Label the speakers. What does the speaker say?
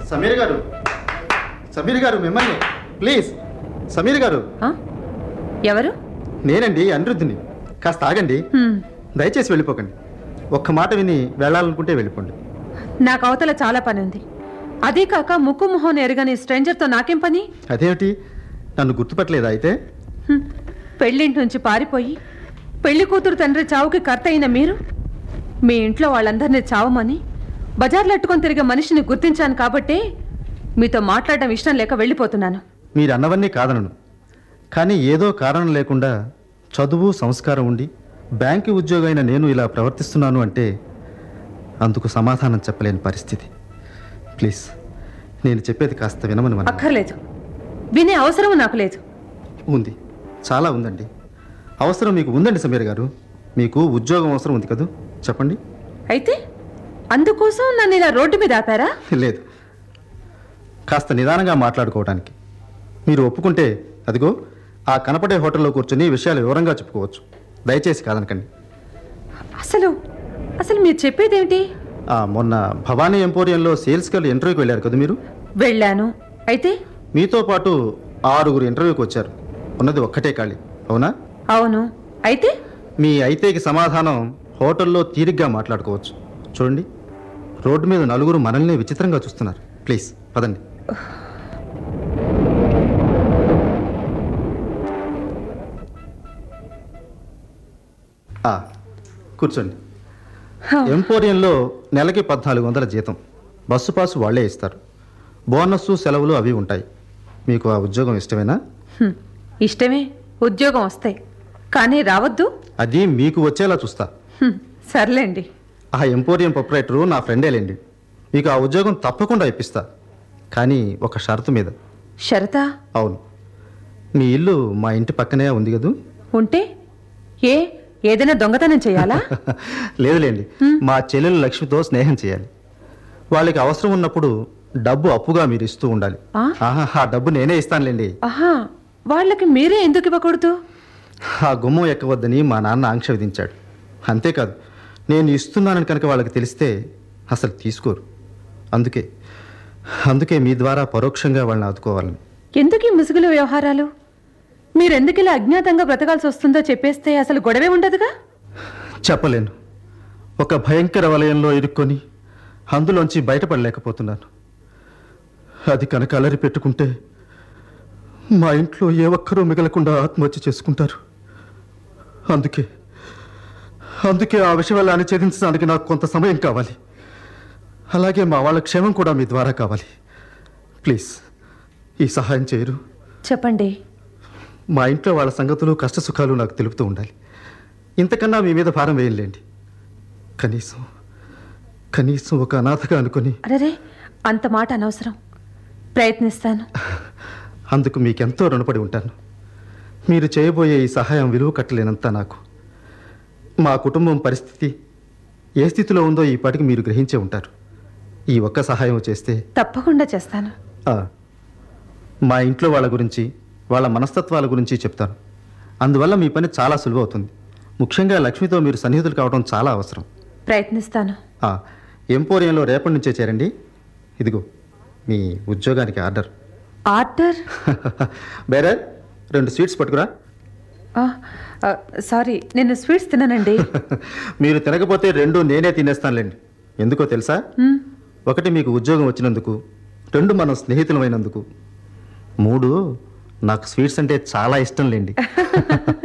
Speaker 1: సమీర్ గారు సమీర్ గారు మిమ్మల్ని ప్లీజ్ సమీర్ గారు
Speaker 2: ఆ? ఎవరు
Speaker 1: నేనండి అనిరుద్ధిని కాస్త ఆగండి
Speaker 2: హ్మ్.
Speaker 1: దయచేసి వెళ్ళిపోకండి ఒక్క మాట విని వెళ్ళాలనుకుంటే వెళ్ళిపోండి
Speaker 2: నాకు అవతల చాలా పని ఉంది అదీ కాక ముక్కు మొహం ఎరగని స్ట్రేంజర్తో నాకేం పని
Speaker 1: అదేమిటి నన్ను గుర్తుపట్టలేదా అయితే
Speaker 2: హ్మ్. పెళ్ళింటి నుంచి పారిపోయి పెళ్లి కూతురు తండ్రి చావుకి కర్త అయిన మీరు మీ ఇంట్లో వాళ్ళందరినీ చావమని బజార్లో అట్టుకొని తిరిగే మనిషిని గుర్తించాను కాబట్టే మీతో మాట్లాడడం ఇష్టం లేక వెళ్ళిపోతున్నాను
Speaker 1: మీరు అన్నవన్నీ కాదనను కానీ ఏదో కారణం లేకుండా చదువు సంస్కారం ఉండి బ్యాంకు ఉద్యోగైన నేను ఇలా ప్రవర్తిస్తున్నాను అంటే అందుకు సమాధానం చెప్పలేని పరిస్థితి ప్లీజ్ నేను చెప్పేది కాస్త వినమని మన
Speaker 2: అక్కర్లేదు వినే అవసరం నాకు లేదు
Speaker 1: ఉంది చాలా ఉందండి అవసరం మీకు ఉందండి సమీర్ గారు మీకు ఉద్యోగం అవసరం ఉంది కదూ చెప్పండి
Speaker 2: అయితే అందుకోసం నన్ను ఇలా రోడ్డు మీద ఆపారా
Speaker 1: లేదు కాస్త నిదానంగా మాట్లాడుకోవడానికి మీరు ఒప్పుకుంటే అదిగో ఆ కనపడే హోటల్లో కూర్చొని విషయాలు వివరంగా చెప్పుకోవచ్చు దయచేసి కాదనకండి
Speaker 2: అసలు అసలు మీరు చెప్పేదేమిటి
Speaker 1: ఆ, మొన్న భవానీ ఎంపోరియంలో సేల్స్ గర్ల్ ఇంటర్వ్యూకి వెళ్ళారు కదా మీరు
Speaker 2: వెళ్ళాను అయితే
Speaker 1: మీతో పాటు ఆరుగురు ఇంటర్వ్యూకి వచ్చారు ఉన్నది ఒక్కటే ఖాళీ అవునా
Speaker 2: అవును అయితే
Speaker 1: మీ అయితేకి సమాధానం హోటల్లో తీరిగ్గా మాట్లాడుకోవచ్చు చూడండి రోడ్డు మీద నలుగురు మనల్ని విచిత్రంగా చూస్తున్నారు ప్లీజ్ పదండి ఆ, కూర్చోండి ఎంపోరియంలో నెలకి పద్నాలుగు వందల జీతం బస్సు పాసు వాళ్ళే ఇస్తారు బోనస్సు సెలవులు అవి ఉంటాయి మీకు ఆ ఉద్యోగం ఇష్టమేనా
Speaker 2: హ్మ్. ఇష్టమే ఉద్యోగం వస్తాయి కానీ రావద్దు
Speaker 1: అది మీకు వచ్చేలా చూస్తా
Speaker 2: హ్మ్. సర్లేండి
Speaker 1: ఆ ఎంపోరియం ప్రొపరేటరు నా ఫ్రెండేలేండి మీకు ఆ ఉద్యోగం తప్పకుండా ఇప్పిస్తా కానీ ఒక షరతు మీద
Speaker 2: షరతా
Speaker 1: అవును మీ ఇల్లు మా ఇంటి పక్కనే ఉంది కదూ
Speaker 2: ఉంటే ఏ ఏదైనా దొంగతనం చేయాలా
Speaker 1: లేదులేండి మా చెల్లెలు లక్ష్మితో స్నేహం చేయాలి వాళ్ళకి అవసరం ఉన్నప్పుడు డబ్బు అప్పుగా మీరు ఇస్తూ ఉండాలి
Speaker 2: ఆ?
Speaker 1: ఆహా, ఆ డబ్బు నేనే ఇస్తానులేండి
Speaker 2: ఆహా వాళ్ళకి మీరే ఎందుకు ఇవ్వకూడదు
Speaker 1: ఆ గుమ్మం ఎక్కవద్దని మా నాన్న ఆంక్ష విధించాడు అంతేకాదు నేను ఇస్తున్నానని కనుక వాళ్ళకి తెలిస్తే అసలు తీసుకోరు అందుకే అందుకే మీ ద్వారా పరోక్షంగా వాళ్ళని ఆదుకోవాలని
Speaker 2: ఎందుకు ఈ ముసుగుల వ్యవహారాలు మీరెందుకు ఇలా అజ్ఞాతంగా బ్రతకాల్సి వస్తుందో చెప్పేస్తే అసలు గొడవే ఉండదుగా
Speaker 1: చెప్పలేను ఒక భయంకర వలయంలో ఇరుక్కొని అందులోంచి బయటపడలేకపోతున్నాను అది కనుక అలరి పెట్టుకుంటే మా ఇంట్లో ఏ ఒక్కరూ మిగలకుండా ఆత్మహత్య చేసుకుంటారు అందుకే అందుకే ఆ విషయాన్ని ఛేదించడానికి నాకు కొంత సమయం కావాలి అలాగే మా వాళ్ళ క్షేమం కూడా మీ ద్వారా కావాలి ప్లీజ్ ఈ సహాయం చేయరు
Speaker 2: చెప్పండి
Speaker 1: మా ఇంట్లో వాళ్ళ సంగతులు కష్ట సుఖాలు నాకు తెలుపుతూ ఉండాలి ఇంతకన్నా మీ మీద భారం వేయలేండి కనీసం కనీసం ఒక అనాథగా అనుకుని
Speaker 2: అరే అంత మాట అనవసరం ప్రయత్నిస్తాను
Speaker 1: అందుకు మీకెంతో రుణపడి ఉంటాను మీరు చేయబోయే ఈ సహాయం విలువ కట్టలేనంత నాకు మా కుటుంబం పరిస్థితి ఏ స్థితిలో ఉందో ఈ పాటికి మీరు గ్రహించే ఉంటారు ఈ ఒక్క సహాయం చేస్తే
Speaker 2: తప్పకుండా చేస్తాను
Speaker 1: ఆ, మా ఇంట్లో వాళ్ళ గురించి వాళ్ళ మనస్తత్వాల గురించి చెప్తాను అందువల్ల మీ పని చాలా సులువవుతుంది ముఖ్యంగా లక్ష్మితో మీరు సన్నిహితులు కావడం చాలా అవసరం
Speaker 2: ప్రయత్నిస్తాను
Speaker 1: ఆ, ఎంపోరియంలో రేపటి నుంచే చేరండి ఇదిగో మీ ఉద్యోగానికి ఆర్డర్
Speaker 2: ఆర్డర్
Speaker 1: బేరే రెండు స్వీట్స్ పట్టుకురా
Speaker 2: ఆ, ఆ, సారీ నేను స్వీట్స్ తిననండి
Speaker 1: మీరు తినకపోతే రెండు నేనే తినేస్తానులేండి ఎందుకో తెలుసా
Speaker 2: మ్,
Speaker 1: ఒకటి మీకు ఉద్యోగం వచ్చినందుకు రెండు మనం స్నేహితులమైనందుకు మూడు నాకు స్వీట్స్ అంటే చాలా ఇష్టం లేండి